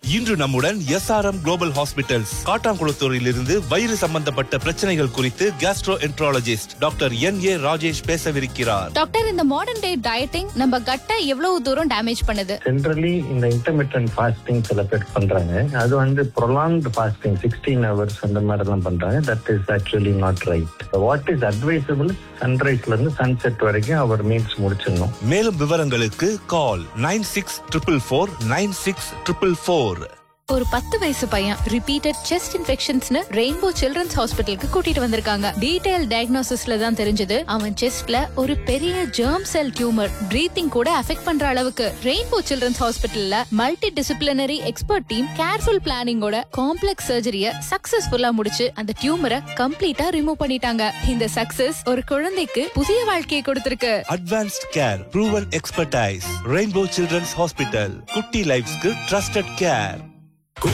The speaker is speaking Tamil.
இன்று நம்முடன் எஸ்ஆர்எம் குளோபல் ஹாஸ்பிட்டல்ஸ் காட்டாங்குளத்தூரில் இருந்து வயிறு சம்பந்தப்பட்ட பிரச்சனைகள் குறித்து gastroenterologist doctor N A Rajesh பேசவிருக்கிறார் டாக்டர் இந்த மாடர்ன் டே டயட்டிங் நம்ம கட்டை எவ்வளவு தூரம் டேமேஜ் பண்ணுது ஜென்ரலி இந்த இன்டர்மீடியன்ட் ஃபாஸ்டிங் சில பேர் பண்றாங்க அது வந்து ப்ரொலாங்டு ஃபாஸ்டிங் சிக்ஸ்டீன் ஹவர்ஸ் அந்த மாதிரி எல்லாம் பண்றாங்க that is actually not right what is advisable சன்ரைஸ்ல இருந்து சன்செட் வரைக்கும் அவர் மீல்ஸ் முடிச்சிடணும் மேலும் விவரங்களுக்கு call nine six triple four nine six triple four ஒரு பத்து வயசு பையன் ரிப்பீட்டட் செஸ்ட் இன்ஃபெக்ஷன்ஸ்னு ரெயின்போ சில்ட்ரன்ஸ் ஹாஸ்பிட்டலுக்கு கூட்டிட்டு வந்திருக்காங்க டீடைல் டயக்னோசிஸ்ல தான் தெரிஞ்சது அவன் செஸ்ட்ல ஒரு பெரிய ஜெர்ம் செல் டியூமர் பிரீத்திங் கூட அஃபெக்ட் பண்ற அளவுக்கு ரெயின்போ சில்ட்ரன்ஸ் ஹாஸ்பிட்டல்ல multi disciplinary expert team careful பிளானிங்கோட காம்ப்ளெக்ஸ் சர்ஜரிய சக்சஸ்ஃபுல்லா முடிச்சு அந்த டியூமரை கம்ப்ளீட்டா ரிமூவ் பண்ணிட்டாங்க இந்த சக்சஸ் ஒரு குழந்தைக்கு புதிய வாழ்க்கையை கொடுத்திருக்கு advanced care proven expertise rainbow children's hospital குட்டி லைஃப்ஸ்க்கு ட்ரஸ்டட் கேர்